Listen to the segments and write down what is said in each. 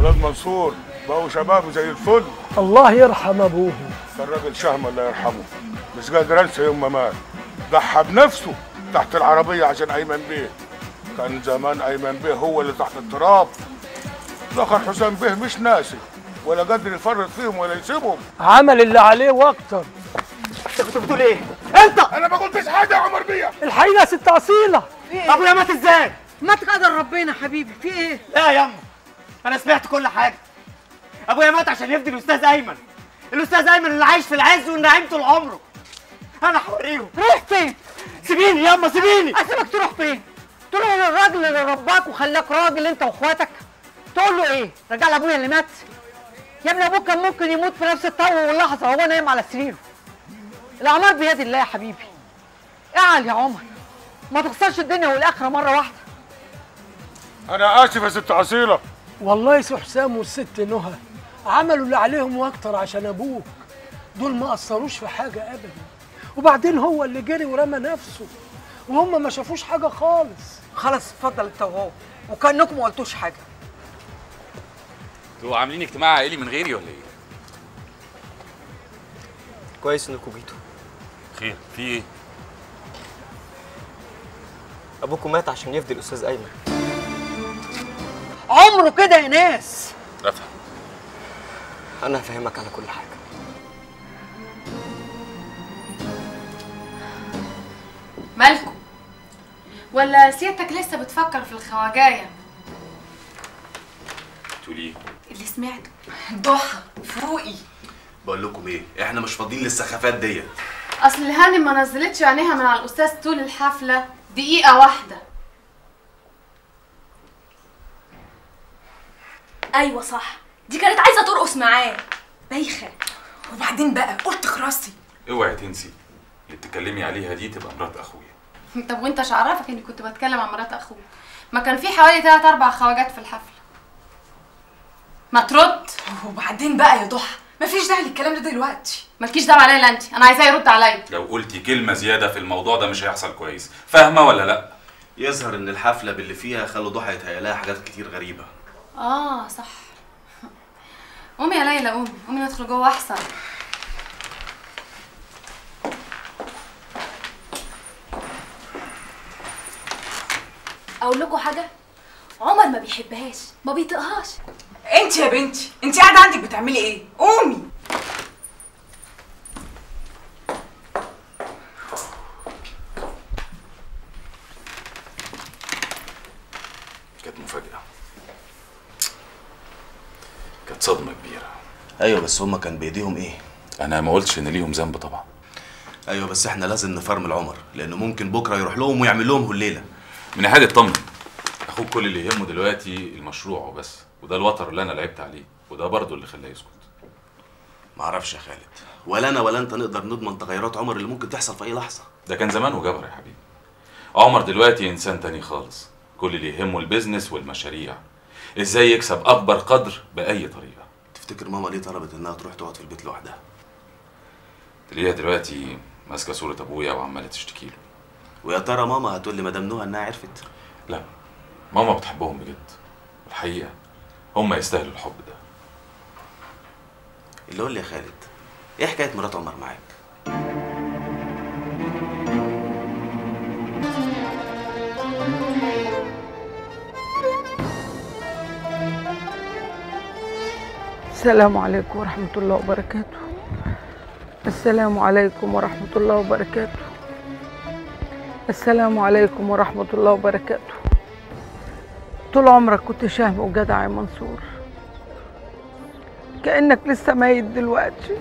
ولاد منصور بقوا شباب زي الفل الله يرحم ابوه كان راجل شهم الله يرحمه مش قادر انسى يوم ما مات ضحى بنفسه تحت العربيه عشان ايمن بيه كان زمان ايمن بيه هو اللي تحت التراب لكن حسام بيه مش ناسي ولا قادر يفرط فيهم ولا يسيبهم عمل اللي عليه واكتر انت كنت بتقول ايه؟ انت انا ما قلتش حاجه يا عمر بيه الحقيقه ست اصيله ابويا مات ازاي؟ ما تقدر ربنا حبيبي في ايه لا يا يما انا سمعت كل حاجه ابويا مات عشان يفدي الاستاذ ايمن الاستاذ ايمن اللي عايش في العز والنعيم طول عمره انا هوريهم روح فين سيبيني ياما سيبيني اسيبك تروح فين تروح للراجل اللي رباك وخلاك راجل انت واخواتك تقول له ايه رجع لابويا اللي مات يا ابني ابوك كان ممكن يموت في نفس الطاوله واللحظه وهو نايم على سريره الاعمار بيد الله يا حبيبي اعل يا عمر ما تخسرش الدنيا والاخره مره واحده انا اسف يا ست اصيله والله سي حسام والست نهى عملوا اللي عليهم واكتر عشان ابوك دول ما قصروش في حاجه ابدا وبعدين هو اللي جري ورمى نفسه وهم ما شافوش حاجه خالص خلاص اتفضل انت وهو وكانكم ما قلتوش حاجه انتوا عاملين اجتماع عائلي من غيري ولا ايه؟ كويس انكم جيتوا خير في ايه؟ ابوكم مات عشان يفدي الاستاذ ايمن عمره كده يا ناس رفع انا هفهمك على كل حاجه مالكم ولا سيادتك لسه بتفكر في الخواجايه تقولي ايه؟ اللي سمعته ضحى فوقي بقول لكم ايه احنا مش فاضيين للسخافات ديت اصل هانم ما نزلتش عينيها من على الاستاذ طول الحفله دقيقه واحده ايوه صح دي كانت عايزه ترقص معاه بايخه وبعدين بقى قلت خرستي اوعي تنسي اللي بتتكلمي عليها دي تبقى مرات اخويا طب وانت مش عرفك اني كنت بتكلم عن مرات اخوك ما كان في حوالي 3 4 خواجات في الحفله ما ترد وبعدين بقى يا ضحى مفيش داعي للكلام ده دلوقتي مالكيش دعوه عليا لا انت انا عايزاه يرد عليا لو قلتي كلمه زياده في الموضوع ده مش هيحصل كويس فاهمه ولا لا؟ يظهر ان الحفله باللي فيها خلوا ضحى يتهيأ لها حاجات كتير غريبه اه صح قومي يا ليلى قومي قومي ندخل جوه احسن اقول لكم حاجه عمر ما بيحبهاش ما بيطيقهاش انت يا بنتي انت قاعده عندك بتعملي ايه قومي كانت مفاجاه كانت صدمه كبيره ايوه بس هما كان بايديهم ايه انا ما قلتش ان ليهم ذنب طبعا ايوه بس احنا لازم نفرمل عمر لانه ممكن بكره يروح لهم ويعمل لهم الليله من ناحيه اطمن اخوك كل اللي يهمه دلوقتي المشروع وبس وده الوتر اللي انا لعبت عليه وده برضه اللي خلاه يسكت معرفش يا خالد ولا انا ولا انت نقدر نضمن تغيرات عمر اللي ممكن تحصل في اي لحظه ده كان زمان وجبر يا حبيبي عمر دلوقتي انسان تاني خالص كل اللي يهمه البيزنس والمشاريع ازاي يكسب اكبر قدر باي طريقه تفتكر ماما ليه طلبت انها تروح تقعد في البيت لوحدها تلاقيها دلوقتي ماسكه صوره ابويا وعماله تشتكي له ويا ترى ماما هتقول لي مدام نوها انها عرفت لا ماما بتحبهم بجد الحقيقه هم يستاهلوا الحب ده اللي قول لي يا خالد ايه حكايه مرات عمر معاك السلام عليكم ورحمة الله وبركاته السلام عليكم ورحمة الله وبركاته السلام عليكم ورحمة الله وبركاته طول عمرك كنت شهم وجدع يا منصور كأنك لسه ميت دلوقتي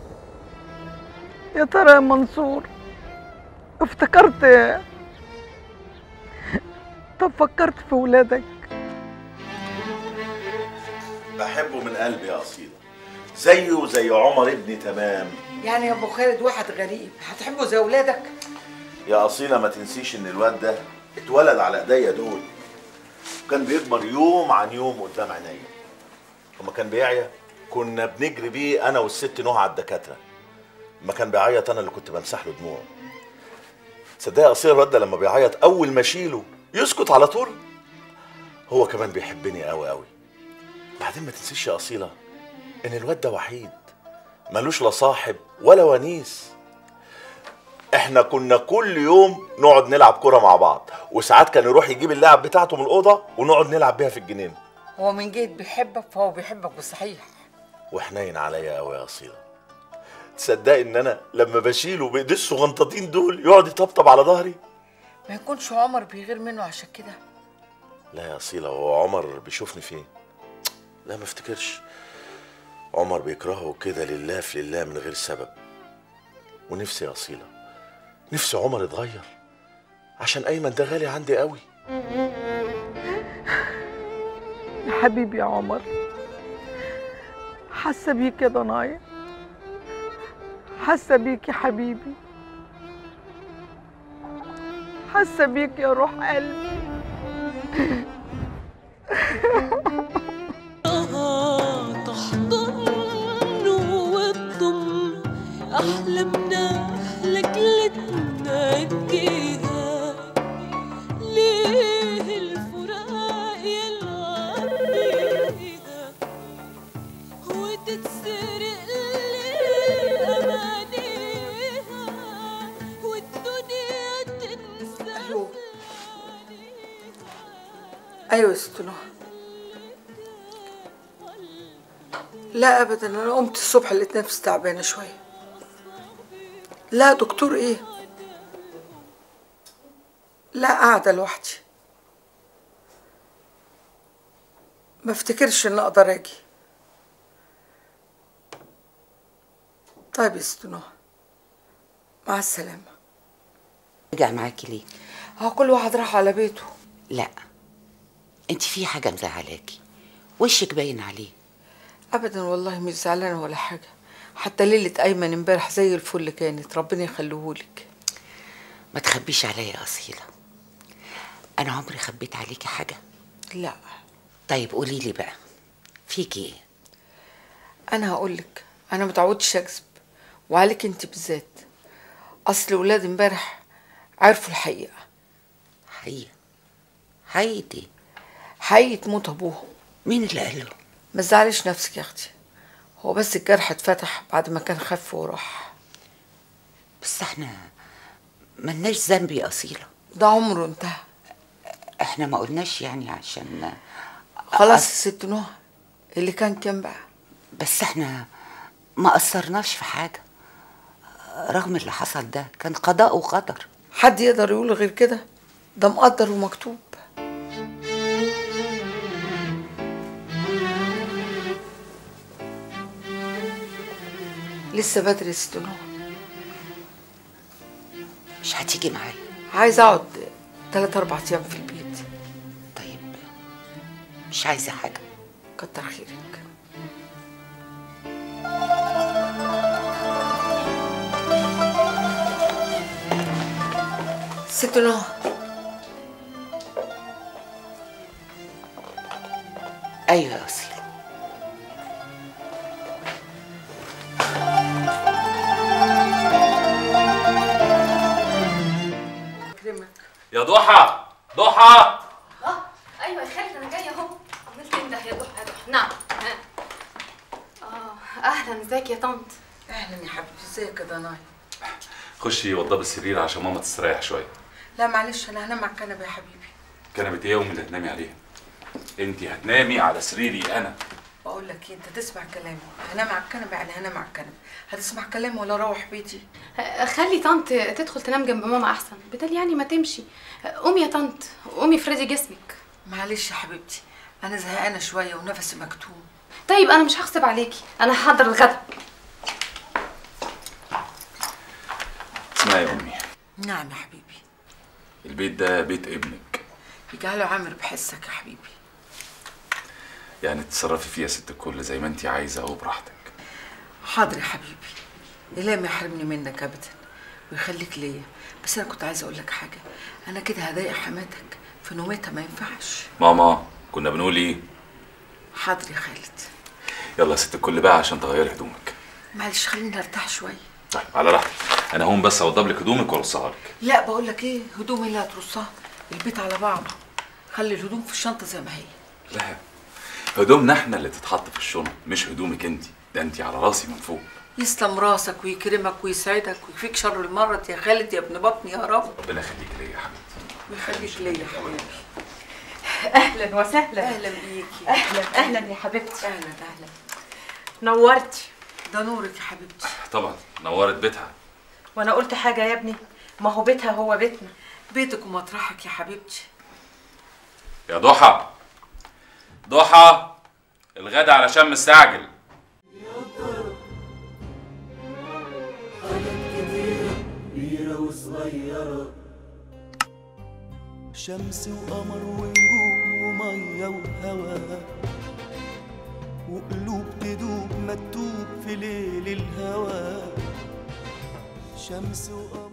يا ترى يا منصور افتكرت إيه؟ طب فكرت في ولادك بحبه من قلبي يا أصيلة زيه زي عمر ابني تمام يعني يا ابو خالد واحد غريب هتحبه زي ولادك يا أصيلة ما تنسيش إن الواد ده اتولد على إيديا دول وكان بيكبر يوم عن يوم قدام عينيا وما كان بيعيا كنا بنجري بيه أنا والست نوح على الدكاترة لما كان بيعيط أنا اللي كنت بمسح له دموعه تصدق يا أصيلة الواد ده لما بيعيط أول ما أشيله يسكت على طول هو كمان بيحبني قوي قوي بعدين ما تنسيش يا اصيله ان الواد ده وحيد ملوش لا صاحب ولا ونيس احنا كنا كل يوم نقعد نلعب كرة مع بعض وساعات كان يروح يجيب اللعب بتاعته من الأوضة ونقعد نلعب بيها في الجنينة هو من جهة بيحبك فهو بيحبك بالصحيح وحنين عليا قوي يا اصيله تصدقي ان انا لما بشيله بايديه الصغنطاطين دول يقعد يطبطب على ظهري ما يكونش عمر بيغير منه عشان كده لا يا اصيله هو عمر بيشوفني فين لا ما افتكرش عمر بيكرهه كده لله في لله من غير سبب ونفسي يا اصيله نفسي عمر يتغير عشان ايمن ده غالي عندي قوي يا حبيبي يا عمر حاسه بيك يا ضنايا حاسه بيك يا حبيبي حاسه بيك يا روح قلبي تحضن وتضم أحلامنا لجلتنا تجيها ليه الفراق يلعب بيها وتتسرق ليه أمانيها والدنيا تنسى ايوه يا ست نهى لا ابدا انا قمت الصبح لقيت نفسي تعبانه شويه لا دكتور ايه لا قاعده لوحدي ما افتكرش ان اقدر اجي طيب يا ست نهى مع السلامه رجع معاكي ليه؟ هو كل واحد راح على بيته لا انت في حاجة مزعلاكي وشك باين عليه ابدا والله مش زعلانه ولا حاجه حتى ليله ايمن امبارح زي الفل كانت ربنا يخليهولك ما تخبيش عليا يا أصيلة أنا عمري خبيت عليكي حاجة لا طيب قولي لي بقى فيكي ايه؟ انا هقولك انا متعودش اكذب وعليك انت بالذات اصل ولاد امبارح عرفوا الحقيقه حقيقة حقيقة ايه؟ حقيقه موت ابوهم مين اللي قال له؟ ما تزعليش نفسك يا اختي هو بس الجرح اتفتح بعد ما كان خف وراح بس احنا ملناش ذنب يا أصيلة ده عمره انتهى احنا ما قلناش يعني عشان خلاص يا ست نهى اللي كان كان بقى بس احنا ما قصرناش في حاجة رغم اللي حصل ده كان قضاء وقدر حد يقدر يقول غير كده ده مقدر ومكتوب لسه بدري يا ست نهى مش هتيجي معايا عايزه اقعد تلات اربع ايام في البيت مش عايزة حاجة كتر خيرك ست نهى أيوة يا أصيلة يا ضحى ضحى اه ايوه يا خالد انا جايه اهو عمال تنده يا ضحى يا ضحى نعم ها. اه اهلا ازيك يا طنط اهلا يا حبيبتي ازيك يا ضناي خشي وضب السرير عشان ماما تستريح شويه لا معلش انا هنام على الكنبه يا حبيبي كنبة ايه يا امي اللي هتنامي عليها انت هتنامي على سريري انا بقول لك إيه، انت تسمع كلامي هنام على الكنبه يعني هنام على الكنبه هتسمع كلامي ولا اروح بيتي آه، خلي طنط تدخل تنام جنب ماما احسن بدل يعني ما تمشي آه، قومي يا طنط قومي افردي جسمك معلش يا حبيبتي انا زهقانه شويه ونفسي مكتوم طيب انا مش هغصب عليكي انا هحضر الغدا اسمعي يا امي نعم يا حبيبي البيت ده بيت ابنك يجعله عامر بحسك يا حبيبي يعني تتصرفي فيه يا ست الكل زي ما انت عايزه وبراحتك حاضر يا حبيبي إله ما يحرمني منك ابدا ويخليك ليا بس انا كنت عايزه اقول لك حاجه انا كده هضايق حماتك في نومتها ما ينفعش ماما كنا بنقول ايه حاضر يا خالد يلا يا ست الكل بقى عشان تغيري هدومك معلش خليني ارتاح شويه طيب على راحتك انا هقوم بس اوضب لك هدومك وارصها لك لا بقول لك ايه هدومي اللي هترصها البيت على بعضه خلي الهدوم في الشنطه زي ما هي لا هدومنا احنا اللي تتحط في الشنط مش هدومك انت ده انت على راسي من فوق يسلم راسك ويكرمك ويسعدك ويكفيك شر المرض يا خالد يا ابن بطني يا رب ربنا يخليك ليا يا حبيبتي ويخليك ليا يا حبيبي اهلا وسهلا اهلا بيكي اهلا اهلا يا حبيبتي اهلا اهلا نورتي ده نورك يا حبيبتي طبعا نورت بيتها وانا قلت حاجه يا ابني ما هو بيتها هو بيتنا بيتك ومطرحك يا حبيبتي يا ضحى ضحى الغدا علشان مستعجل كبيرة وصغيرة شمس وقمر ونجوم ومية وهوا وقلوب تدوب ما تدوب في ليل الهوى شمس وقمر